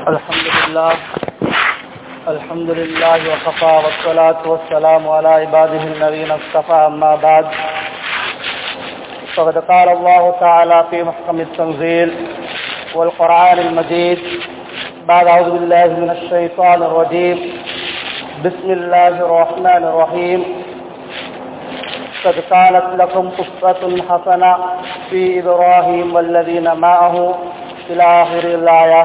الحمد لله الحمد لله وكفى والصلاة والسلام على عباده الذين اصطفى أما بعد فقد قال الله تعالى في محكم التنزيل والقرآن المجيد بعد أعوذ بالله من الشيطان الرجيم بسم الله الرحمن الرحيم قد كانت لكم قصة حسنة في إبراهيم والذين معه إلى آخر الآية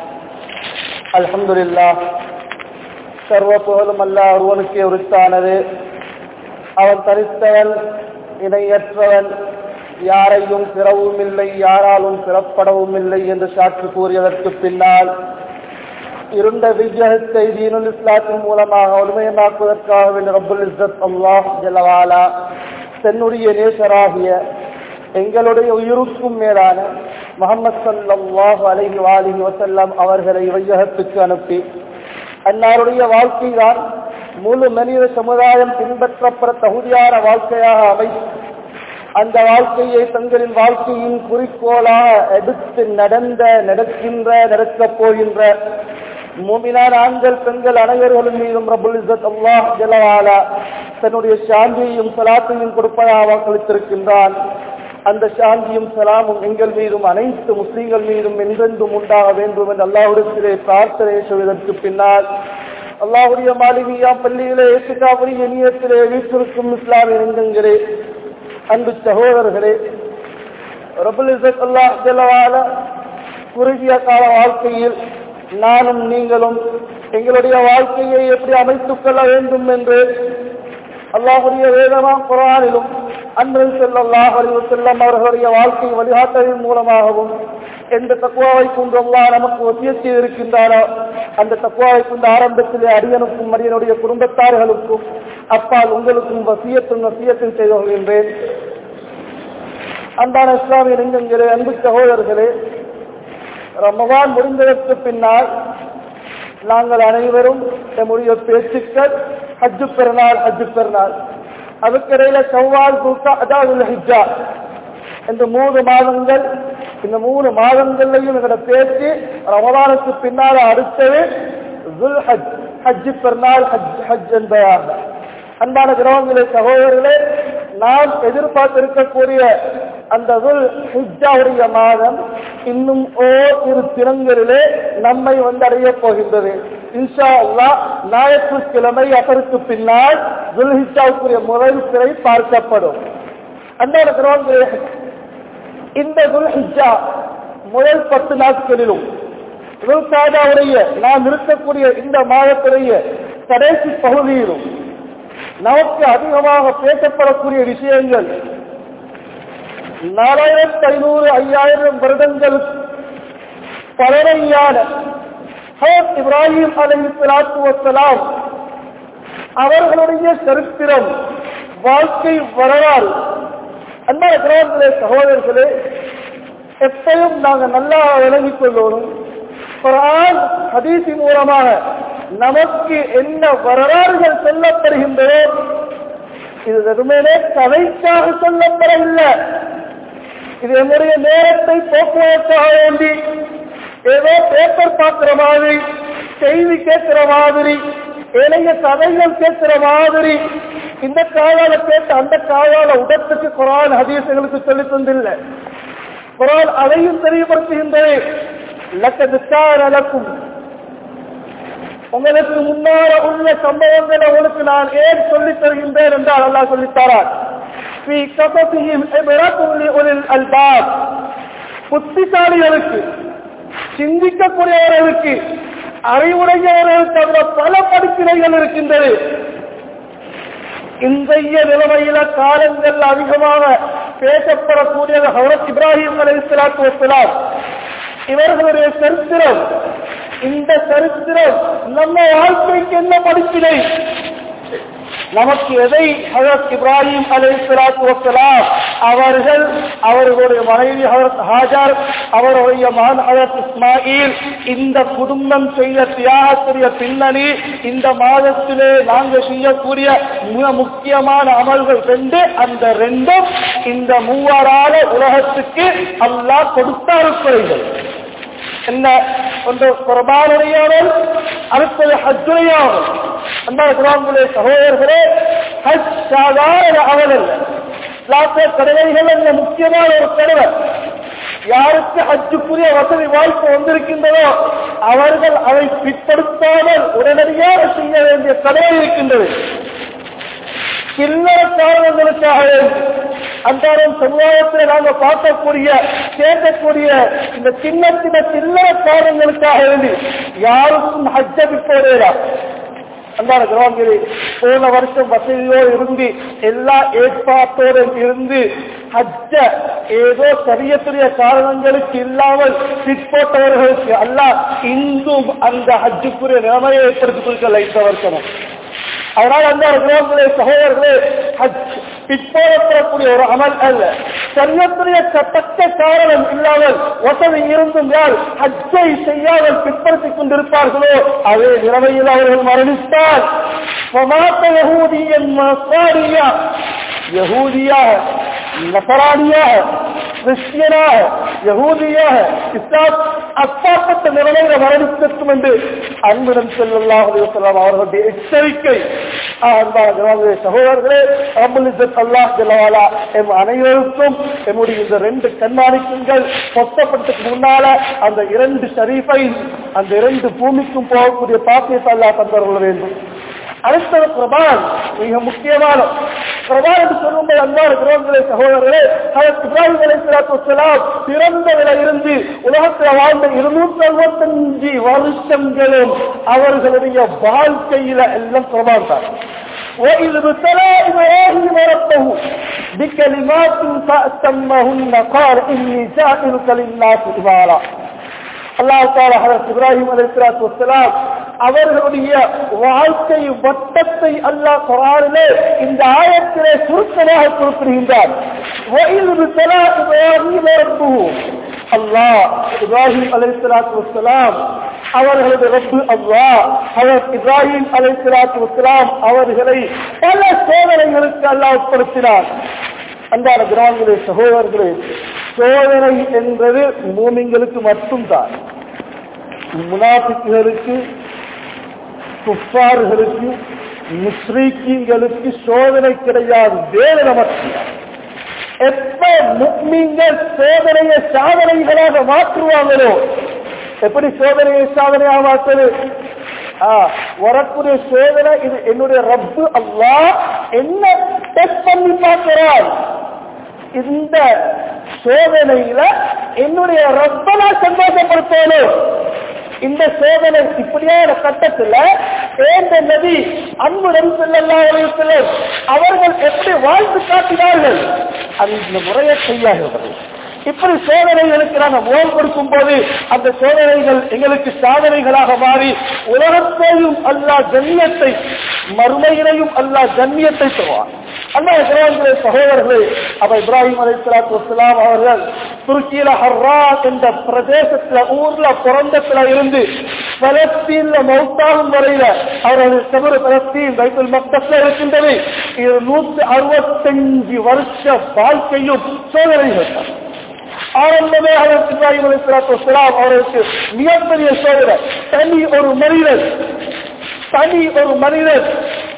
الحمد لله சர்வ புகழும் அல்ல ஒருவனுக்கு உரித்தானது அவன் தரித்தவன் இணையற்றவன் யாரையும் பிறவும் இல்லை யாராலும் பிறப்படவும் இல்லை என்று சாட்சி கூறியதற்கு பின்னால் இருண்ட விஜயத்தை தீனுல் இஸ்லாத்தின் மூலமாக ஒருமையமாக்குவதற்காக வேண்டிய ரபுல் இஸ்ஸத் அல்லாஹ் ஜலவாலா தன்னுடைய நேசராகிய எங்களுடைய உயிருக்கும் மேலான முகமது சல்லாஹு அலஹி வாலிஹி வசல்லாம் அவர்களை வையகத்துக்கு அனுப்பி அன்னாருடைய வாழ்க்கை தான் முழு மனித சமுதாயம் பின்பற்றப்பட தகுதியான வாழ்க்கையாக அமை அந்த வாழ்க்கையை தங்களின் வாழ்க்கையின் குறிக்கோளாக எடுத்து நடந்த நடக்கின்ற நடக்கப் போகின்ற மூமினான ஆண்கள் பெண்கள் அனைவர்களும் மீதும் ரபுல் இசத் அல்லாஹ் ஜலவாலா தன்னுடைய சாந்தியையும் சலாத்தையும் கொடுப்பதாக வாக்களித்திருக்கின்றான் அந்த சாந்தியும் சலாமும் எங்கள் மீதும் அனைத்து முஸ்லீம்கள் மீதும் என்றென்றும் உண்டாக வேண்டும் என்று அல்லாஹுடத்திலே பிரார்த்தனை செய்வதற்கு பின்னால் அல்லாஹுடைய மாளிகையா பள்ளியிலே ஏற்றுக்காவுடைய இனியத்திலே வீட்டிற்கும் இஸ்லாமிய நெஞ்சங்களே அன்பு சகோதரர்களே ரபுல் இசத் அல்லாஹ் ஜலவால குறுகிய கால வாழ்க்கையில் நானும் நீங்களும் எங்களுடைய வாழ்க்கையை எப்படி அமைத்துக் கொள்ள வேண்டும் என்று அல்லாஹுடைய வேதமா குரானிலும் அன்பில் செல்லாஹ் அறிவு செல்லம் அவர்களுடைய வாழ்க்கை வழிகாட்டலின் மூலமாகவும் எந்த தக்குவாவை கொண்டு அல்லா நமக்கு ஒத்தியத்தை இருக்கின்றாரோ அந்த தக்குவாவை கொண்டு ஆரம்பத்திலே அடியனுக்கும் அடியனுடைய குடும்பத்தார்களுக்கும் அப்பால் உங்களுக்கும் வசியத்தும் வசியத்தில் செய்து கொள்கின்றேன் அன்பான இஸ்லாமிய நெஞ்சங்களே அன்பு சகோதரர்களே ரமவான் முடிந்ததற்கு பின்னால் நாங்கள் அனைவரும் நம்முடைய பேச்சுக்கள் ஹஜ்ஜு பெருநாள் ஹஜ்ஜு பெருநாள் அதுக்கிடையில செவ்வால் தூக்கா அதாவது ஹிஜ்ஜா இந்த மூணு மாதங்கள் இந்த மூணு மாதங்கள்லையும் எங்களோட பேச்சு ரமதானுக்கு பின்னால் அடுத்தது துல் ஹஜ் ஹஜ்ஜு பெருநாள் ஹஜ் ஹஜ் என்பதாக அன்பான கிரகங்களே சகோதரர்களே நாம் எதிர்பார்த்திருக்கக்கூடிய அந்த ஹிஜாவுடைய மாதம் இன்னும் ஓர் இரு தினங்களிலே நம்மை வந்து அடைய போகின்றது இன்ஷா அல்லா ஞாயிற்றுக்கிழமை அதற்கு பின்னால் துல்ஹிஜாவுக்குரிய முதல் சிறை பார்க்கப்படும் அந்த கிரகங்களே இந்த துல்ஹிஜா முதல் பத்து நாட்களிலும் துல்காதாவுடைய நாம் இருக்கக்கூடிய இந்த மாதத்துடைய கடைசி பகுதியிலும் நமக்கு அதிகமாக பேசப்படக்கூடிய விஷயங்கள் நாலாயிரத்தி ஐநூறு ஐயாயிரம் வருடங்கள் பழமையான இப்ராஹிம் அலி சலாத்து வசலாம் அவர்களுடைய சரித்திரம் வாழ்க்கை வரலாறு அந்த கிரகங்களே சகோதரர்களே எப்பயும் நாங்கள் நல்லா விளங்கிக் கொள்ளணும் குரான் ஹதீசி மூலமாக நமக்கு என்ன வரலாறுகள் சொல்லப்படுகின்றதோ இது வெறுமனே கதைக்காக சொல்லப்படவில்லை இது என்னுடைய நேரத்தை போக்குவதற்காக வேண்டி ஏதோ பேப்பர் பார்க்கிற மாதிரி செய்தி கேட்கிற மாதிரி ஏனைய கதைகள் கேட்கிற மாதிரி இந்த காலால கேட்டு அந்த காலால உடத்துக்கு குரான் ஹதீசுகளுக்கு சொல்லி தந்தில்லை குரான் அதையும் தெரியப்படுத்துகின்றது லக்கதுக்காரலக்கும் உங்களுக்கு முன்னால உள்ள சம்பவங்களை உங்களுக்கு நான் ஏன் சொல்லித் தருகின்றேன் என்றால் அல்லாஹ் சொல்லித்தாரார் புத்திசாலிகளுக்கு சிந்திக்கக்கூடியவர்களுக்கு அறிவுடையவர்களுக்கு அதுல பல படிப்பினைகள் இருக்கின்றது இன்றைய நிலைமையில காலங்கள் அதிகமாக பேசப்படக்கூடிய ஹவரத் இப்ராஹிம் அலி இஸ்லாத்து வசலாம் இவர்களுடைய சரித்திரம் இந்த சரித்திரம் நம்ம வாழ்க்கைக்கு என்ன படிப்பினை நமக்கு எதை ஹசரத் இப்ராஹிம் அலி சலாத்து வசலாம் அவர்கள் அவர்களுடைய மனைவி ஹசரத் ஹாஜர் அவருடைய மகன் ஹசரத் இஸ்மாயில் இந்த குடும்பம் செய்த தியாகத்துடைய பின்னணி இந்த மாதத்திலே நாங்கள் செய்யக்கூடிய மிக முக்கியமான அமல்கள் ரெண்டு அந்த ரெண்டும் இந்த மூவரால உலகத்துக்கு அல்லாஹ் கொடுத்தாருக்குறைகள் என்ன ஒன்று குர்பானுடையவன் அடுத்தது ஹஜ்ஜுடையவன் அந்த குரான்களே சகோதரர்களே ஹஜ் சாதாரண அவன் அல்ல இஸ்லாத்திய கடமைகள் என்ற முக்கியமான ஒரு கடமை யாருக்கு ஹஜ்ஜுக்குரிய வசதி வாய்ப்பு வந்திருக்கின்றதோ அவர்கள் அதை பிற்படுத்தாமல் உடனடியாக செய்ய வேண்டிய கடமை இருக்கின்றது சில்லற காரணங்களுக்காக அன்றாடம் சமுதாயத்தில் நாங்க பார்க்கக்கூடிய கேட்கக்கூடிய இந்த சின்ன சின்ன சில்லற காரணங்களுக்காக வேண்டி யாருக்கும் ஹஜ்ஜ விட்டோடலாம் அன்றாட கிராமங்களே போன வருஷம் வசதியோடு இருந்து எல்லா ஏற்பாட்டோடு இருந்து ஹஜ்ஜ ஏதோ சரியத்துடைய காரணங்களுக்கு இல்லாமல் பிற்பட்டவர்களுக்கு அல்லாஹ் இன்றும் அந்த ஹஜ்ஜுக்குரிய நிலைமையை ஏற்படுத்திக் கொடுக்கல இந்த வருஷமும் அதனால் அந்த கிரகங்களே சகோதரர்களே ஹஜ் பிற்போடப்படக்கூடிய ஒரு அமல் அல்ல சரியத்துடைய தக்க காரணம் இல்லாமல் வசதி இருந்தும் யார் ஹஜ்ஜை செய்யாமல் பிற்படுத்திக் கொண்டிருப்பார்களோ அதே நிலைமையில் அவர்கள் மரணித்தால் யகூதியன் யகூதியாக நசராணியாக கிறிஸ்டியனாக யகூதியாக இஸ்லாம் அப்பாற்பட்ட நிலைமையில மரணித்திருக்கும் என்று அன்புடன் செல்லல்லாஹ் அலிவசல்லாம் அவர்களுடைய எச்சரிக்கை அன்பான சகோதரர்களே அபுல் இசத் அல்லாஹ் ஜலவாலா எம் அனைவருக்கும் எம்முடைய இந்த ரெண்டு கண்காணிக்குங்கள் பொத்தப்பட்டதுக்கு முன்னால அந்த இரண்டு ஷரீஃபை அந்த இரண்டு பூமிக்கும் போகக்கூடிய பாக்கியத்தை அல்லாஹ் தந்தருள்ள வேண்டும் அடுத்தது பிரபான் மிக முக்கியமான பிரபான் என்று சொல்லும்போது அன்பான கிரகங்களே சகோதரர்களே அதற்கு இப்ராஹிம் அலைசலாத்துலாம் பிறந்த நிலை இருந்து உலகத்தில் வாழ்ந்த இருநூத்தி அறுபத்தஞ்சு வருஷங்களும் அவர்களுடைய வாழ்க்கையில எல்லாம் பிரபான் தான் وإذ ابتلى إبراهيم ربه بكلمات فأتمهن قال إني جاعلك للناس إمارا அல்லாஹ் தாலா ஹரத் இப்ராஹிம் அலைஹிஸ்ஸலாத்து வஸ்ஸலாம் அவர்களுடைய வாழ்க்கை வட்டத்தை அல்லாஹ் குர்ஆனிலே இந்த ஆயத்திலே சுருக்கமாக குறிப்பிடுகின்றார் வஇல் பிதலா இப்ராஹிம் ரப்புஹு அல்லாஹ் இப்ராஹிம் அலைஹிஸ்ஸலாத்து வஸ்ஸலாம் அவர்களது ரப்பு அல்லாஹ் ஹரத் இப்ராஹிம் அலைஹிஸ்ஸலாத்து வஸ்ஸலாம் அவர்களை பல சோதனைகளுக்கு அல்லாஹ் உட்படுத்தினார் அன்பான கிராமங்களே சகோதரர்களே சோதனை என்பது மூமிங்களுக்கு மட்டும்தான் முனாபிக்குகளுக்கு குஃபார்களுக்கு முஸ்ரீக்கிங்களுக்கு சோதனை கிடையாது வேதனை மட்டும்தான் எப்ப முக்மீங்கள் சோதனையை சாதனைகளாக மாற்றுவாங்களோ எப்படி சோதனையை சாதனையாக மாற்றுவது வரக்கூடிய சோதனை இது என்னுடைய ரப்பு அல்லா என்ன டெஸ்ட் பண்ணி பார்க்கிறார் இந்த சோதனையில என்னுடைய ரப்பனா சந்தோஷப்படுத்தணும் இந்த சோதனை இப்படியான கட்டத்துல ஏந்த நதி அன்புடன் செல்லல்லாஹ் அவர்கள் எப்படி வாழ்ந்து காட்டினார்கள் அந்த முறையை செய்யாகிறது இப்படி சோதனைகளுக்கு நாங்கள் முகம் கொடுக்கும் போது அந்த சோதனைகள் எங்களுக்கு சாதனைகளாக மாறி உலகத்தையும் அல்லா ஜன்யத்தை மறுமையிலையும் அல்லா ஜன்யத்தை தருவார் அண்ணா இஸ்லாம்களே சகோதரர்களே அப்ப இப்ராஹிம் அலை சலாத்து வசலாம் அவர்கள் துருக்கியில ஹர்ரா என்ற பிரதேசத்துல ஊர்ல பிறந்தத்துல இருந்து பலஸ்தீன்ல மௌத்தாகும் வரையில அவரது செவரு பலஸ்தீன் பைபிள் மக்தத்துல இருக்கின்றது இது நூத்தி அறுபத்தஞ்சு வருஷ வாழ்க்கையும் சோதனைகள் தான் ஆரம்பமே அதற்கு இப்ராஹிம் அலை சலாத்து வசலாம் அவர்களுக்கு மிகப்பெரிய சோதனை தனி ஒரு மனிதன் தனி ஒரு மனிதன்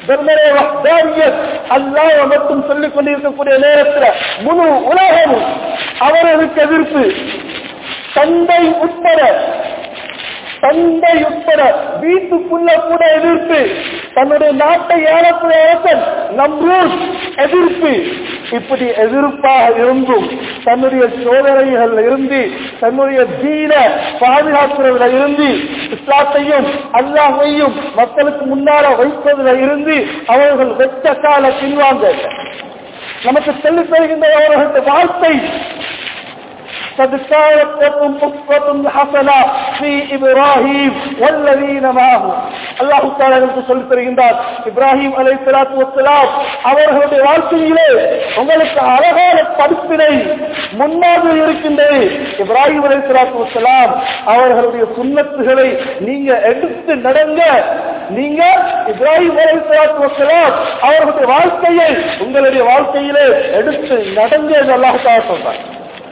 அல்லாஹ் மட்டும் சொல்லிக் கொண்டிருக்கக்கூடிய நேரத்தில் முழு உலகமும் அவர்களுக்கு எதிர்ப்பு தந்தை உட்பட தந்தை உட்பட வீட்டுக்குள்ள கூட எதிர்ப்பு தன்னுடைய நாட்டை ஏழக்கூடிய அரசன் நம்ரூஸ் எதிர்ப்பு இப்படி எதிர்ப்பாக இருந்தும் தன்னுடைய சோதனைகள் இருந்து தன்னுடைய தீன பாதுகாக்கிறதுல இருந்து இஸ்லாத்தையும் அல்லாஹையும் மக்களுக்கு முன்னால வைப்பதில் இருந்து அவர்கள் வெச்ச கால பின்வாங்க நமக்கு சொல்லித் தருகின்ற அவர்களுடைய வாழ்க்கை قد كانت لكم أسوة حسنة في إبراهيم والذين معه அல்லாஹு தாலா என்று சொல்லி தருகின்றார் இப்ராஹிம் அலை சலாத்து வசலாம் அவர்களுடைய வாழ்க்கையிலே உங்களுக்கு அழகான படிப்பினை முன்னாடி இருக்கின்றது இப்ராஹிம் அலை சலாத்து வசலாம் அவர்களுடைய சுண்ணத்துகளை நீங்க எடுத்து நடங்க நீங்க இப்ராஹிம் அலை சலாத்து வசலாம் அவர்களுடைய வாழ்க்கையை உங்களுடைய வாழ்க்கையிலே எடுத்து நடங்க என்று அல்லாஹு தாலா சொல்றார்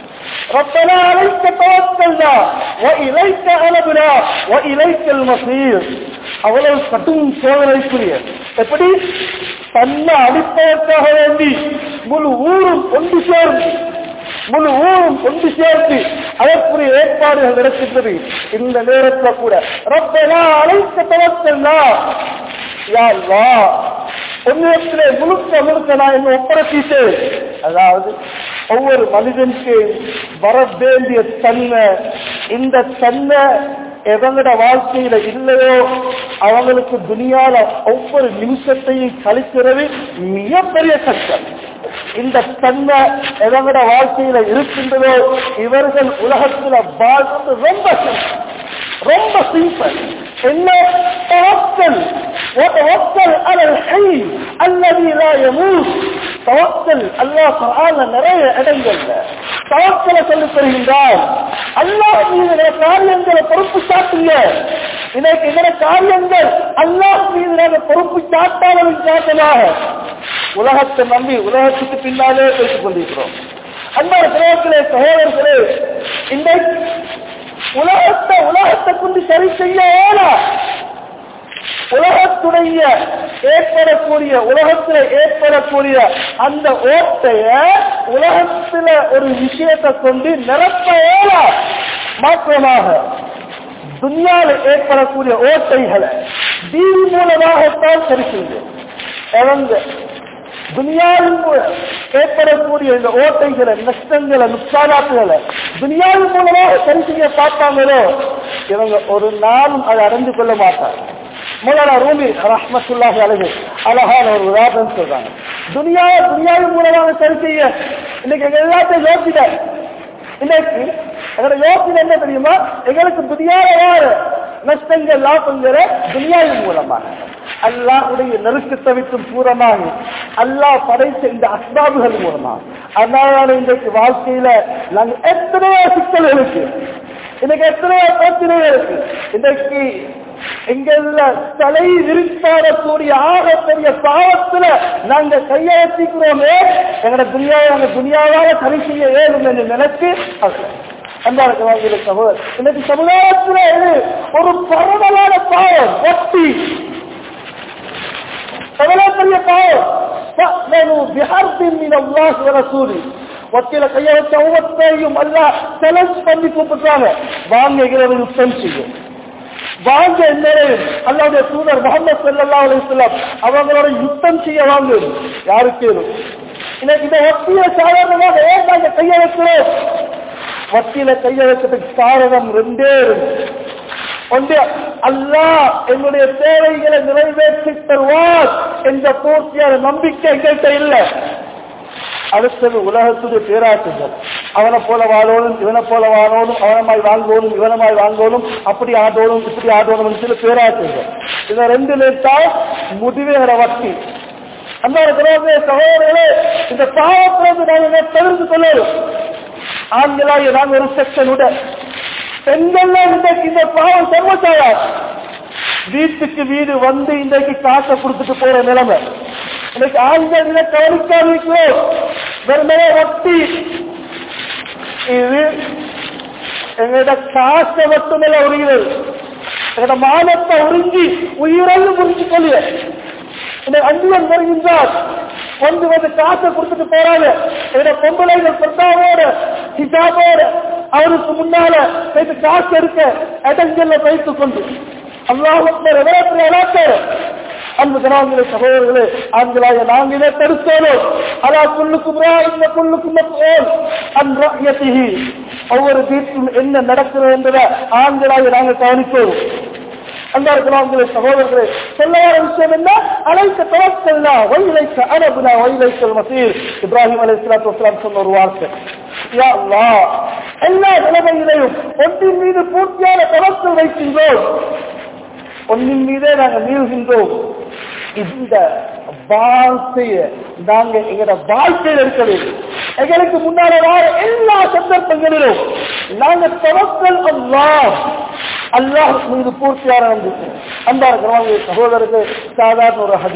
ربنا عليك توكلنا وإليك أنبنا وإليك المصير அவ்வளவு கடும் சோதனைக்குரிய எப்படி தன்னை அடிப்பதற்காக வேண்டி முழு ஊரும் ஒன்று சேர்ந்து முழு ஊரும் ஒன்று சேர்த்து அதற்குரிய ஏற்பாடுகள் நடக்கின்றது இந்த நேரத்தில் கூட ரப்பனா அழைத்த தவத்தல்லா யா அல்லாஹ் உன்னிடத்திலே முழுக்க முழுக்க நான் என்ன ஒப்படைச்சிட்டு அதாவது ஒவ்வொரு மனிதனுக்கு வர வேண்டிய தன்மை இந்த தன்மை எவங்களோட வாழ்க்கையில இல்லையோ அவங்களுக்கு துனியால ஒவ்வொரு நிமிஷத்தையும் கழிக்கிறது மிகப்பெரிய கஷ்டம் இந்த தன்மை எவங்களோட வாழ்க்கையில இருக்கின்றதோ இவர்கள் உலகத்துல வாழ்றது ரொம்ப simple. ரொம்ப சிம்பிள் என்ன توكل وتوكل على الحي الذي لا يموت توكل அல்லாஹ் குர்ஆன்ல நிறைய இடங்கள்ல தவக்கல சொல்லி தருகின்றார் அல்லாஹ் மீது காரியங்களை பொறுப்பு சாட்டுங்க இன்னைக்கு இதர காரியங்கள் அல்லாஹ் மீது நாங்கள் பொறுப்பு சாட்டாதவன் காரணமாக உலகத்தை நம்பி உலகத்துக்கு பின்னாலே பேசிக் கொண்டிருக்கிறோம் அன்பான கிரகத்திலே சகோதரர்களே இன்றைக்கு உலகத்தை உலகத்தை கொண்டு சரி செய்ய ஏலா உலகத்துடைய ஏற்படக்கூடிய உலகத்துல ஏற்படக்கூடிய அந்த ஓட்டைய உலகத்துல ஒரு விஷயத்தை கொண்டு நிரப்ப ஏலா மாற்றமாக துன்யாவில் ஏற்படக்கூடிய ஓட்டைகளை தீவி மூலமாகத்தான் சரி செய்யும் அவங்க துனியாவின் மூலம் ஏற்படக்கூடிய இந்த ஓட்டைகளை நஷ்டங்களை நுட்சாதாத்துகளை துனியாவின் மூலமாக சரி செய்ய பார்த்தாங்களோ இவங்க ஒரு நாளும் அதை அறிந்து கொள்ள மாட்டாங்க முதல்ல ரூமி ரஹ்மத்துல்லாஹி அழகு அழகான ஒரு உதாரணம் சொல்றாங்க துனியாவை துனியாவின் மூலமாக சரி செய்ய இன்னைக்கு எங்க எல்லாத்தையும் யோசிக்க இன்னைக்கு எங்களோட யோசனை என்ன தெரியுமா எங்களுக்கு துனியாவை யாரு நஷ்டங்கள் லாபங்களை துனியாவின் மூலமாக அல்லாஹுடைய நெருக்கத்தை விட்டும் பூரமாக அல்லாஹ் படைத்த இந்த அஸ்பாபுகள் மூலமாக அதனால இன்றைக்கு வாழ்க்கையில நாங்க எத்தனையோ சிக்கல் இருக்கு இன்னைக்கு எத்தனையோ பிரச்சனைகள் இருக்கு இன்றைக்கு எங்கள தலை விரித்தாடக்கூடிய ஆகப்பெரிய பாவத்துல நாங்க கையெழுத்திக்கிறோமே எங்களோட துணியாவை நாங்க துணியாவாக சரி செய்ய இயலும் என்று நினைச்சு அது அன்பான சகோதரர் இன்னைக்கு சமுதாயத்தில் இது ஒரு பரவலான பாவம் வட்டி எவ்வளவு பெரிய பாவம் فأمنوا بحرب من الله ورسوله வக்கீல கையெழுத்த ஒவ்வொருத்தையும் அல்ல செலக்ட் பண்ணி கூப்பிட்டாங்க வாங்க எங்களை யுத்தம் செய்யும் வாங்க எல்லாரையும் அல்லாவுடைய தூதர் முகமது சல்லா அலிஸ்லாம் அவங்களோட யுத்தம் செய்ய வாங்க யாருக்கு இன்னைக்கு இந்த வக்கீல சாதாரணமாக ஏன் நாங்க கையெழுக்கிறோம் வக்கீல கையெழுக்கிறதுக்கு காரணம் ரெண்டே இருக்கு ஒன்று அல்லாஹ் என்னுடைய தேவைகளை நிறைவேற்றி தருவார் என்ற பூர்த்தியான நம்பிக்கை எங்கள்கிட்ட இல்லை அடுத்தது உலகத்துடைய பேராட்டுகள் அவனை போல வாழணும் இவனை போல வாழணும் அவனமாய் வாங்கணும் இவனமாய் வாங்கணும் அப்படி ஆடணும் இப்படி ஆடணும் சில பேராட்டுகள் இதை ரெண்டு நேர்த்தால் முடிவேற வட்டி அந்த சகோதரர்களே இந்த பாவத்திலிருந்து நாங்கள் தவிர்த்து கொள்ளணும் ஆண்களாக நாங்கள் ஒரு செக்ஷன் விட பெண்கள் இன்றைக்கு இந்த பாவம் சர்வச்சாயா வீட்டுக்கு வீடு வந்து இன்றைக்கு காசை கொடுத்துட்டு போற நிலைமை இன்னைக்கு ஆண்கள் இதை கவனிக்காதீங்களோ வெறுமையே வட்டி இது எங்களோட காசை மட்டுமல்ல உரிகிறது எங்களோட மானத்தை உறிஞ்சி உயிரல்ல முறிஞ்சு கொள்ளுங்க இந்த அஞ்சுவன் வருகின்றார் கொண்டு வந்து காசை கொடுத்துட்டு போறாங்க என்னோட பொம்பளைகள் பிரதாவோட ஹிஜாபோட அவருக்கு முன்னால போயிட்டு காசு எடுக்க இடங்கள்ல வைத்து கொண்டு அல்லாஹர் எவ்வளவு அலாத்தார் அன்பு ஜனாங்களே சகோதரர்களே ஆண்களாக நாங்கள் இதை தடுத்தோம் அலா புல்லுக்கும் இந்த புல்லுக்கும் அன்றையத்திகி ஒவ்வொரு வீட்டிலும் என்ன நடக்கிறது என்பதை ஆண்களாக நாங்கள் கவனித்தோம் அன்பார்களே சகோதரர்களே சொல்ல வர விஷயம் என்ன அழைக்க தவக்கல்லா வயிலைக்க அரபுனா வயிலைக்கல் மசீர் இப்ராஹிம் அலி இஸ்லாத்து வஸ்லாம் சொன்ன ஒரு வார்த்தை யா அல்லாஹ், எல்லா நிலைமையிலையும் ஒன்றின் மீது பூர்த்தியான தவக்கல் வைக்கின்றோம் ஒன்னின் மீதே நாங்கள் மீள்கின்றோம் இந்த வாழ்க்கைய நாங்க எங்களோட வாழ்க்கையில் இருக்க வேண்டும் எங்களுக்கு முன்னால வார எல்லா சந்தர்ப்பங்களிலும் நாங்க தவக்கல் அல்லாஹ் அல்லாஹ் மீது பூர்த்தியான நம்பிக்கை அன்பான கிரமங்கள் சகோதரருக்கு சாதாரண ஒரு ஹதீஸ்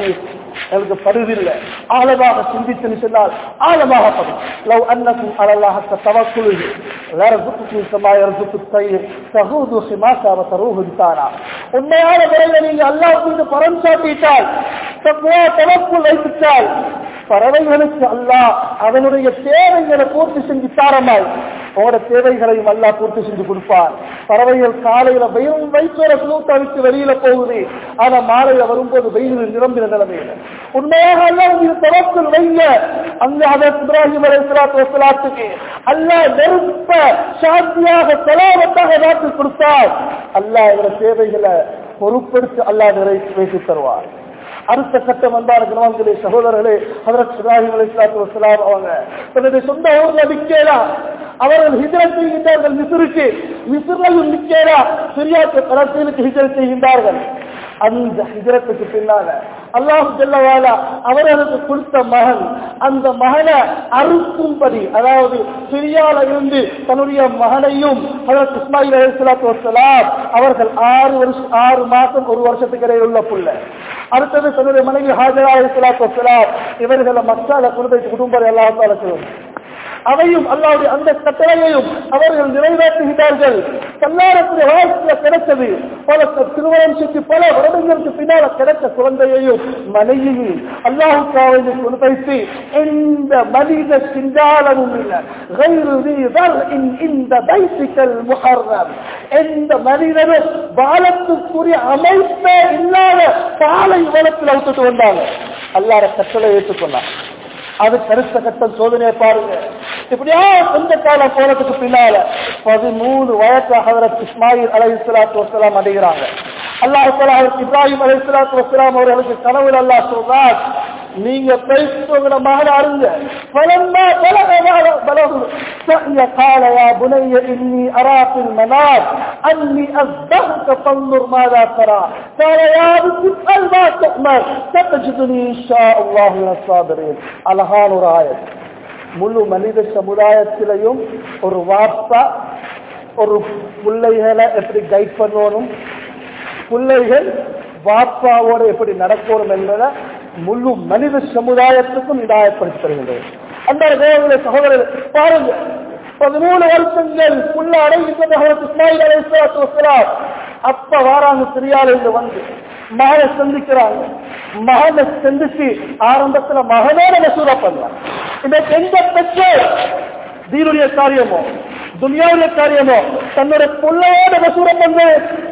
எனக்கு படுதில்லை ஆழமாக சிந்தித்து சொன்னால் ஆழமாக படும் லவ் அன்னக்கும் அலல்லாஹ தவக்குழு லரசுக்கு சமாயரசுக்கு தயிர் சகூது சிமாசாவ தருகுத்தானா உண்மையான முறையில் நீங்க அல்லாஹ் மீது பரம் சாட்டிட்டால் தக்குவா தவக்குள் வைத்துட்டால் பறவைகளுக்கு அல்லாஹ் அதனுடைய தேவைகளை பூர்த்தி செஞ்சு தாரமாய் உங்களோட தேவைகளையும் அல்லாஹ் பூர்த்தி செஞ்சு கொடுப்பார் பறவைகள் காலையில வெறும் வயிற்றோட சூட்ட விட்டு வெளியில போகுது ஆனா மாலையில வரும்போது வெயில் நிரம்பின நிலைமையில உண்மையாக அல்லாஹ் இது தவக்குள் வைங்க அங்க அதை இப்ராஹிம் அலை சலாத்து வசலாத்துக்கு அல்லாஹ் நெருப்ப சாந்தியாக செலாவத்தாக நாட்டு கொடுத்தார் அல்லாஹ் இதோட தேவைகளை பொறுப்பெடுத்து அல்லாஹ் நிறைவேற்றி தருவார் அடுத்த கட்டம் வந்தார் கிரமங்களே சகோதரர்களே ஹதரத் இப்ராஹிம் அலைஹிஸ்ஸலாத்து வஸலாம் அவங்க தன்னுடைய சொந்த ஊர்ல நிக்கலாம் அவர்கள் ஹிஜரத் செய்கின்றார்கள் மிஸ்ருக்கு மிஸ்ரிலையும் நிக்கலா சிரியாக்கு பலஸ்தீனுக்கு ஹிஜரத் செய்கின்றார்கள் அந்த ஹிஜரத்துக்கு பின்னால அல்லாஹ் ஜல்லவாலா அவர்களுக்கு கொடுத்த மகன் அந்த மகனை அறுக்கும்படி அதாவது சிரியால இருந்து தன்னுடைய மகனையும் ஹதரத் இஸ்மாயில் அலைஹிஸ்ஸலாத்து வஸலாம் அவர்கள் ஆறு வருஷம் ஆறு மாசம் ஒரு வருஷத்துக்கு இடையில் உள்ள புள்ள அடுத்தது தன்னுடைய மனைவி ஹாஜரா அலைஹிஸ்ஸலாத்து வஸலாம் இவர்களை மக்கால குடும்ப குடும்பம் எல்லாத்தாலும் அவையும் அல்லாவுடைய அந்த கட்டளையையும் அவர்கள் நிறைவேற்றுகிறார்கள் கல்லாரத்துடைய வாழ்க்கையில கிடைத்தது பல திருமணம் செஞ்சு பல வருடங்களுக்கு பின்னால கிடைத்த குழந்தையையும் மனைவியும் அல்லாஹுக்காவை கொடுத்து எந்த மனித சிந்தாலமும் இல்லை غير ذي ذرع இந்த பைசிக்கல் முஹர்ரம் எந்த மனிதனும் பாலத்துக்குரிய அமைப்பே இல்லாத பாலை வளத்தில் அவுத்துட்டு வந்தாங்க அல்லார கட்டளை ஏற்றுக்கொண்டான் அது கருத்த கட்டம் சோதனையை பாருங்க இப்படியா சொந்த காலம் போனதுக்கு பின்னால பதிமூணு வயசு ஹதரத் இஸ்மாயில் அலை இஸ்லாத்து வசலாம் அடைகிறாங்க அல்லாஹ் இப்ராஹிம் அலை இஸ்லாத்து வசலாம் அவர்களுக்கு கனவுல அல்லாஹ் சொல்றார் நீங்க பேசுகிற மகன அருங்க பலமா பலக பலகு سأل قال يا بني إني أرى في المنام أني أذبحك فانظر ماذا ترى قال يا ابن اسأل ما تؤمر ستجدني إن شاء الله من الصابرين அழகான ஒரு ஆயத் முழு மனித சமுதாயத்திலையும் ஒரு வாப்பா ஒரு பிள்ளைகளை எப்படி கைட் பண்ணணும் பிள்ளைகள் வாப்பாவோட எப்படி நடக்கணும் என்பதை முழு மனித சமுதாயத்துக்கும் இதாயப்படுத்தி தருகின்றது அந்த தேவனுடைய சகோதரர் பாருங்க பதிமூணு வருஷங்கள் புள்ள அடைகின்றது இஸ்மாயில் அலைஹிஸ்ஸலாத்து வஸ்ஸலாம் அப்ப வாராங்க சிரியால இருந்து வந்து மகனை சந்திக்கிறாங்க மகனை சந்திச்சு ஆரம்பத்துல மகனோட மசூரா பண்ணலாம் இந்த எந்த பெற்றோர் தீனுடைய காரியமோ துனியாவுடைய காரியமோ தன்னோட பிள்ளையோட மசூரா பண்ண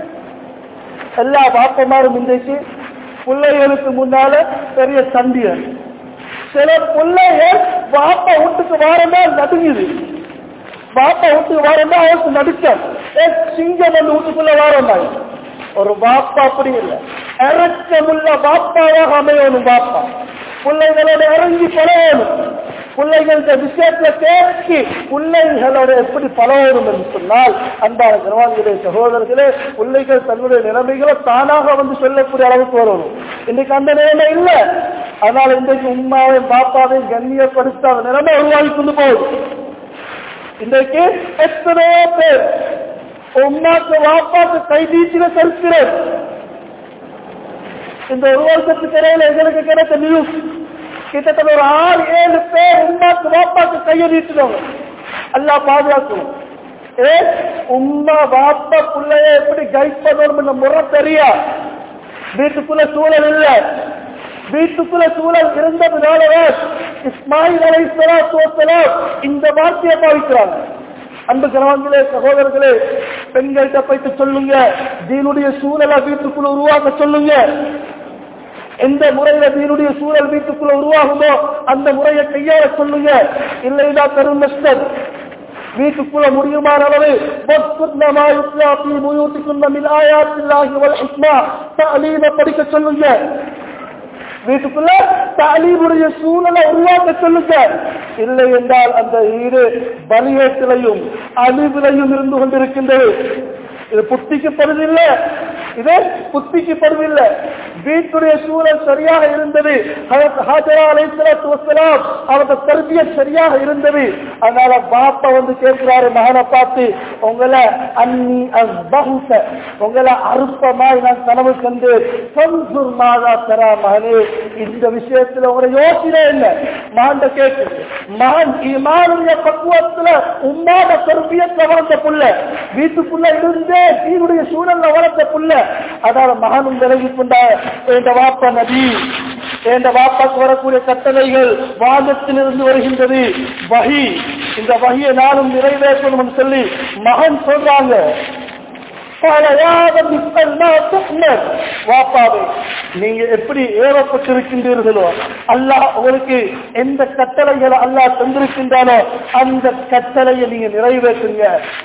எல்லா பாப்பமாரும் இன்றைக்கு பிள்ளைகளுக்கு முன்னால பெரிய தண்டியன் சில பிள்ளைகள் பாப்பா வீட்டுக்கு வாரமா நடுங்குது பாப்பா வீட்டுக்கு வாரமா அவருக்கு நடுக்கம் சிங்கம் வந்து வீட்டுக்குள்ள வாரமா ஒரு பாப்பா அப்படி இல்லை இறக்கமுள்ள பாப்பாவாக அமையணும் பாப்பா பிள்ளைகளோட இறங்கி பழகணும் பிள்ளைகள விஷயத்துல தேர்ச்சி பிள்ளைகளோட எப்படி பழகணும் என்று சொன்னால் அன்பான கிரவான்களே சகோதரர்களே பிள்ளைகள் தன்னுடைய நிலைமைகளை தானாக வந்து சொல்லக்கூடிய அளவுக்கு வரணும் இன்னைக்கு அந்த நிலைமை இல்லை அதனால இன்றைக்கு உமாவையும் பாப்பாவையும் கண்ணியப்படுத்த அந்த நிலைமை உருவாகி கொண்டு போகுது இன்றைக்கு எத்தனையோ பேர் உமாக்கு வாப்பாக்கு கை நீட்டின சரித்திரம் இந்த ஒரு வருஷத்துக்கு இடையில எங்களுக்கு கிடைத்த நியூஸ் கிட்டத்தட்ட ஒரு ஆறு ஏழு பேர் உமாக்கு வாப்பாக்கு கையை நீட்டினவங்க அல்லா பாதுகாக்கும் ஏ உமா வாப்பா பிள்ளைய எப்படி கைட் பண்ணணும் முறை தெரியா வீட்டுக்குள்ள சூழல் இல்ல வீட்டுக்குள்ள சூழல் இருந்ததுனாலதான் இஸ்மாயில் அலை சலாத்துவத்தலாம் இந்த வார்த்தையை பாவிக்கிறாங்க அன்பு கணவன்களே சகோதரர்களே பெண்கள்கிட்ட போயிட்டு சொல்லுங்க தீனுடைய சூழலை வீட்டுக்குள்ள உருவாக்க சொல்லுங்க எந்த முறையில தீனுடைய சூழல் வீட்டுக்குள்ள உருவாகுமோ அந்த முறையை கையாள சொல்லுங்க இல்லைன்னா பெரும் நஷ்டம் வீட்டுக்குள்ள முடியுமான அளவு படிக்க சொல்லுங்க வீட்டுக்குள்ள தாலீமுடைய சூழலை உருவாக்க சொல்லுங்க இல்லை என்றால் அந்த ஈடு பலியத்திலையும் அழிவிலையும் இருந்து கொண்டிருக்கின்றது இது புத்திக்கு படுதில்லை இது புத்திக்கு படுவில்லை வீட்டுடைய சூழல் சரியாக இருந்தது ஹஜரத் ஹாஜரா அலைஹிஸ்ஸலாத்து வஸ்ஸலாம் அவரது தர்பியத் சரியாக இருந்தது அதனால பாப்பா வந்து கேட்கிறாரு மகனை பார்த்து உங்களை அன்னி அஸ்பஹுக உங்களை அருப்பமாய் நான் கனவு கண்டு சம்சுர் மாதா தரா மகனே இந்த விஷயத்துல உங்களை யோசனை இல்லை மகன் கேட்குது மகன் ஈமானுடைய பக்குவத்துல உம்மாத தர்பியத்தை வளர்ந்த புள்ள வீட்டுக்குள்ள இருந்தே தீனுடைய சூழல்ல வளர்த்த புள்ள அதனால மகனும் விலகி கொண்டா என்ற வாப்பா நபி என்ற வாப்பாக்கு வரக்கூடிய கட்டளைகள் வாதத்திலிருந்து வருகின்றது வகி இந்த வகியை நானும் நிறைவேற்றணும் சொல்லி மகன் சொல்றாங்க வாப்பாவே நீங்க எப்படி ஏவப்பட்டிருக்கின்றீர்களோ அல்லாஹ் உங்களுக்கு எந்த கட்டளைகளை அல்லாஹ் தந்திருக்கின்றானோ அந்த கட்டளையை நீங்க நிறைவேற்றுங்க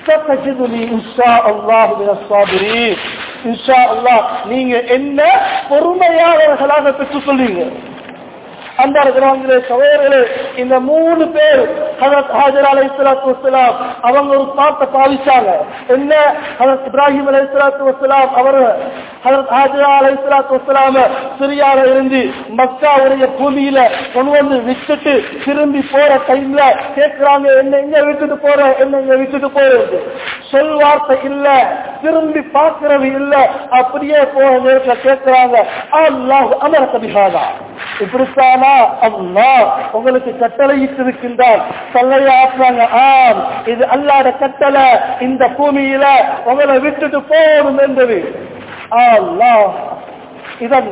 இன்ஷா அல்லாஹ் நீங்க என்ன பொறுமையாளர்களாக பெற்றுக் கொள்வீங்க அந்த இருக்கிறவங்களே சகோதரர்களே இந்த மூணு பேர் ஹதரத் ஹாஜர் அலை இஸ்லாத்து வசலாம் அவங்க ஒரு பாட்டை பாவிச்சாங்க என்ன ஹதரத் இப்ராஹிம் அலை இஸ்லாத்து வசலாம் அவர் ஹதரத் ஹாஜர் அலை இஸ்லாத்து வசலாம சிரியால இருந்து மக்காவுடைய பூமியில கொண்டு வந்து விட்டுட்டு திரும்பி போற டைம்ல கேட்கிறாங்க என்ன எங்க விட்டுட்டு போற என்ன எங்க விட்டுட்டு போறது சொல் வார்த்தை இல்ல திரும்பி பார்க்கறது இல்ல அப்படியே போற நேரத்துல கேட்கிறாங்க அல்லாஹ் அமர கபிஹாதா இப்படித்தானா அல்லாஹ் உங்களுக்கு கட்டளையிட்டு இருக்கின்றார் சொல்லையா ஆற்றுறாங்க ஆம் இது அல்லாத கட்டளை இந்த பூமியில உங்களை விட்டுட்டு போகணும் என்பது அல்லாஹ் இதன்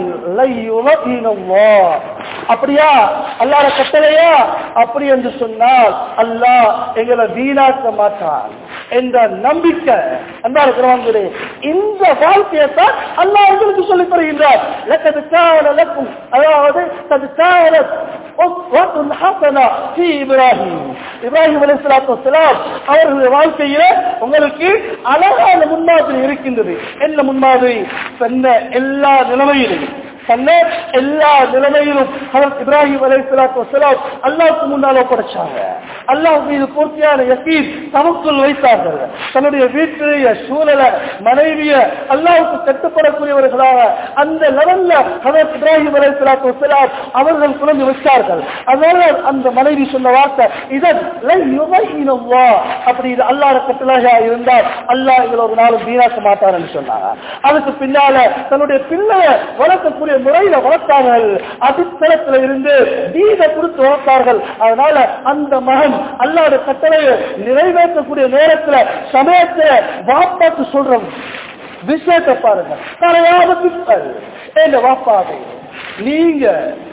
அப்படியா அல்லாத கட்டளையா அப்படி என்று சொன்னால் அல்லாஹ் எங்களை வீணாக்க மாட்டான் என்ற நம்பிக்கை அன்பா இருக்கிறவங்களே இந்த வாழ்க்கையை தான் அல்லாஹ் எங்களுக்கு சொல்லித் தருகின்றார் லக்கது கால லக்கும் அதாவது தது கால இப்ராஹிம் இப்ராஹிம் அலிஸ்லாத்து வசலாம் அவர்களுடைய வாழ்க்கையில உங்களுக்கு அழகான முன்மாதிரி இருக்கின்றது என்ன முன்மாதிரி தன்னை எல்லா நிலைமையிலும் தன்னை எல்லா நிலைமையிலும் இப்ராஹிம் அலைஹிஸ்ஸலாத்து வஸலாம் அல்லாஹ்வுக்கு முன்னால் ஒப்படைச்சாங்க அல்லாஹ் மீது பூர்த்தியான யக்கீன் தமக்குள் வைத்தார்கள் தன்னுடைய வீட்டுடைய சூழலை மனைவிய அல்லாஹ்வுக்கு கட்டுப்படக்கூடியவர்களாக அந்த லெவல்ல ஹதரத் இப்ராஹிம் அலைஹிஸ்ஸலாத்து வஸலாம் அவர்கள் குழந்தை வச்சார்கள் அதனால அந்த மனைவி சொன்ன வார்த்தை இதன் அப்படி இது அல்லாஹ் கட்டளாக இருந்தால் அல்லாஹ் இதில் ஒரு நாளும் வீணாக்க மாட்டார்னு சொன்னாங்க அதுக்கு பின்னால தன்னுடைய பிள்ளைய வளர்க்கக்கூடிய முறையில வளர்த்தார்கள் அடித்தளத்துல இருந்து தீத கொடுத்து வளர்த்தார்கள் அதனால அந்த மகன் அல்லாத கட்டளையை நிறைவேற்றக்கூடிய நேரத்துல சமயத்துல வாப்பாக்கு சொல்ற விஷயத்தை பாருங்க தலையாவது எங்க வாப்பாவை நீங்க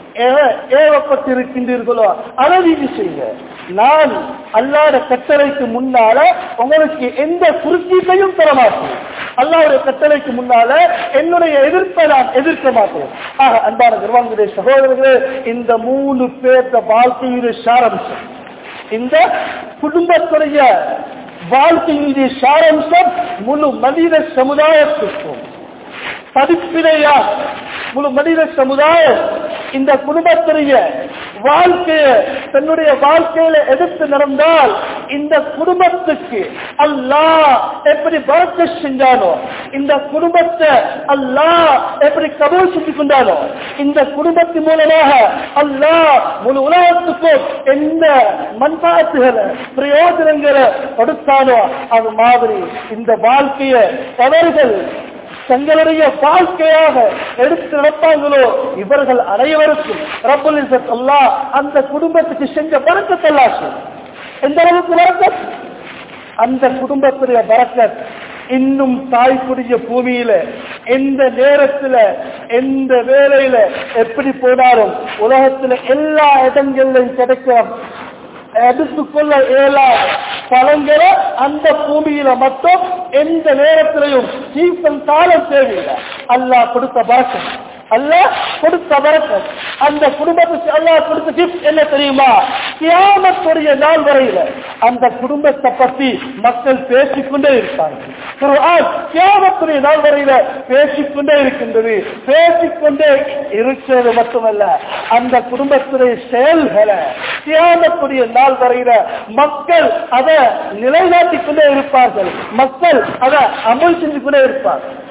ஏவப்பட்டிருக்கின்றீர்களோ அதை நீங்க செய்யுங்க நான் அல்லாத கட்டளைக்கு முன்னால உங்களுக்கு எந்த குறுக்கீட்டையும் தர மாட்டேன் அல்லாவுடைய கட்டளைக்கு முன்னால என்னுடைய எதிர்ப்பை நான் எதிர்க்க மாட்டேன் ஆக அன்பான நிர்வாகங்களுடைய சகோதரர்களே இந்த மூணு பேர்த்த வாழ்க்கையுடைய சாரம்சம் இந்த குடும்பத்துடைய வாழ்க்கையுடைய சாரம்சம் முழு மனித சமுதாயத்திற்கும் படிப்பினையா முழு மனித சமுதாயம் இந்த குடும்பத்துடைய வாழ்க்கைய தன்னுடைய வாழ்க்கையில எதிர்த்து நடந்தால் இந்த குடும்பத்துக்கு அல்லாஹ் எப்படி பறக்க செஞ்சானோ இந்த குடும்பத்தை அல்லாஹ் எப்படி கபூல் செஞ்சு கொண்டானோ இந்த குடும்பத்தின் மூலமாக அல்லாஹ் முழு உலகத்துக்கும் எந்த மண்பாத்துகளை பிரயோஜனங்களை கொடுத்தானோ அது மாதிரி இந்த வாழ்க்கைய தவறுகள் தங்களுடைய வாழ்க்கையாக எடுத்து நடப்பாங்களோ இவர்கள் அனைவருக்கும் ரப்புல் இஸ்ஸத் அல்லாஹ் அந்த குடும்பத்துக்கு செஞ்ச பறக்கத்தல்லாசு எந்த அளவுக்கு பறக்கத் அந்த குடும்பத்துடைய பறக்கத் இன்னும் தாய்க்குடிய பூமியில எந்த நேரத்துல எந்த வேலையில எப்படி போனாலும் உலகத்துல எல்லா இடங்களிலும் கிடைக்கும் எடுத்துக்கொள்ள இயலாத பழங்களை அந்த பூமியில மட்டும் எந்த நேரத்திலையும் சீசன் காலம் தேவையில்லை அல்லாஹ் கொடுத்த பறக்கம் அல்லாஹ் கொடுத்த பறக்கம் அந்த குடும்பத்துக்கு அல்லாஹ் கொடுத்த கிஃப்ட் என்ன தெரியுமா கியாமத்துடைய நாள் வரையில அந்த குடும்பத்தை பத்தி மக்கள் பேசிக்கொண்டே இருப்பாங்க கியாமத்துடைய நாள் வரையில பேசிக்கொண்டே இருக்கின்றது பேசிக்கொண்டே இருக்கிறது மட்டுமல்ல அந்த குடும்பத்துடைய செயல்களை கியாமத்துடைய நாள் வரையில மக்கள் அதை நிலைநாட்டிக் கொண்டே இருப்பார்கள் மக்கள் அதை அமல் செஞ்சு கொண்டே இருப்பார்கள்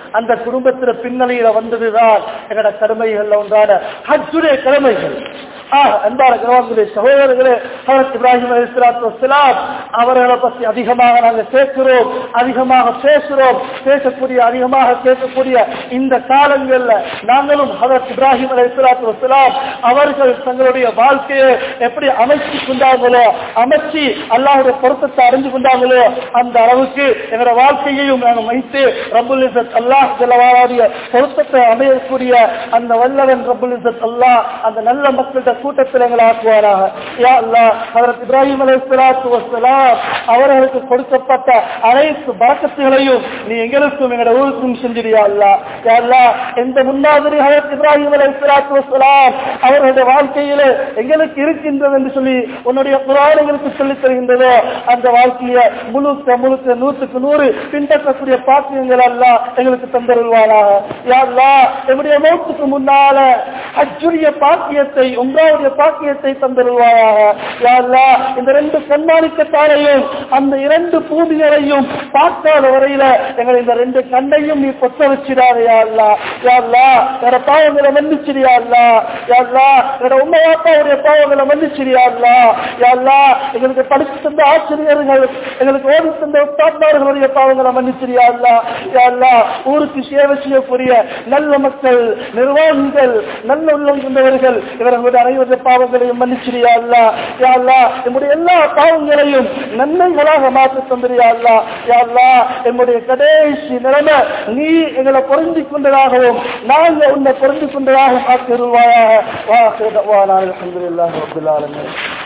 அந்த குடும்பத்துல பின்னணியில வந்ததுதான் எங்களோட கடமைகள்ல ஒன்றான ஹஜ்ஜுடைய கடமைகள் ஆஹ் அன்பான கிரகங்களுடைய சகோதரர்களே ஹரத் இப்ராஹிம் அலிஸ்லாத்து வஸ்லாம் அவர்களை பற்றி அதிகமாக நாங்கள் கேட்கிறோம் அதிகமாக பேசுறோம் பேசக்கூடிய அதிகமாக கேட்கக்கூடிய இந்த காலங்கள்ல நாங்களும் ஹரத் இப்ராஹிம் அலிஸ்லாத்து வஸ்லாம் அவர்கள் தங்களுடைய வாழ்க்கையை எப்படி அமைச்சு கொண்டாங்களோ அமைச்சு அல்லாஹுடைய பொருத்தத்தை அறிஞ்சு கொண்டாங்களோ அந்த அளவுக்கு எங்களோட வாழ்க்கையையும் நாங்கள் வைத்து ரபுல் இசத் அல்லாஹ் ஜலவாரிய பொருத்தத்தை அமையக்கூடிய அந்த வல்லவன் ரபுல் இசத் அல்லாஹ் அந்த நல்ல மக்கள்கிட்ட கூட்டத்தில் எங்களை ஆக்குவாராக யா அல்லாஹ் ஹஜரத் இப்ராஹிம் அலைஹிஸ்ஸலாத்து வஸ்ஸலாம் அவர்களுக்கு கொடுக்கப்பட்ட அனைத்து பரக்கத்துகளையும் நீ எங்களுக்கும் எங்களோட ஊருக்கும் செஞ்சிடியா அல்லாஹ் யா அல்லாஹ் எந்த முன்மாதிரி ஹஜரத் இப்ராஹிம் அலைஹிஸ்ஸலாத்து வஸ்ஸலாம் அவர்களுடைய வாழ்க்கையிலே எங்களுக்கு இருக்கின்றது என்று சொல்லி உன்னுடைய குரான் எங்களுக்கு சொல்லித் தருகின்றதோ அந்த வாழ்க்கையை முழுக்க முழுக்க நூற்றுக்கு நூறு பின்பற்றக்கூடிய பாக்கியங்கள் எல்லாம் எங்களுக்கு தந்தருள்வாராக யா அல்லாஹ் எம்முடைய மௌத்துக்கு முன்னால அச்சுரிய பாக்கியத்தை உங்களுடைய பாக்கியத்தை தந்தருள்வாயாக யா அல்லாஹ் இந்த ரெண்டு கண்மாணிக்கத்தாரையும் அந்த இரண்டு பூமிகளையும் பார்க்காத வரையில எங்களை இந்த ரெண்டு கண்ணையும் நீ பொத்த வச்சிடாத யா அல்லாஹ் யா அல்லாஹ் வேற பாவங்களை மன்னிச்சிடியா அல்லாஹ் யா அல்லாஹ் வேற உண்மையாப்பாவுடைய பாவங்களை மன்னிச்சிடியா அல்லாஹ் யா அல்லாஹ் எங்களுக்கு படித்து தந்த ஆசிரியர்கள் எங்களுக்கு ஓடி தந்த உத்தாத்மார்களுடைய பாவங்களை மன்னிச்சிடியா அல்லாஹ் யா அல்லாஹ் ஊருக்கு சேவை செய்யக்கூடிய நல்ல மக்கள் நிர்வாகிகள் நல்ல உள்ளம் கொண்டவர்கள் இவர்களுடைய அனைவருடைய பாவங்களையும் மன்னிச்சிடியா அல்லா யா அல்லா நம்முடைய எல்லா பாவங்களையும் நன்மைகளாக மாற்றி தந்திரியா அல்லா யா அல்லா என்னுடைய கடைசி நிலைமை நீ எங்களை பொருந்தி கொண்டதாகவும் நாங்கள் உன்னை பொருந்தி கொண்டதாகவும் ஆக்கிடுவாயாக வா அல்ஹம்துலில்லாஹி ரப்பில் ஆலமீன்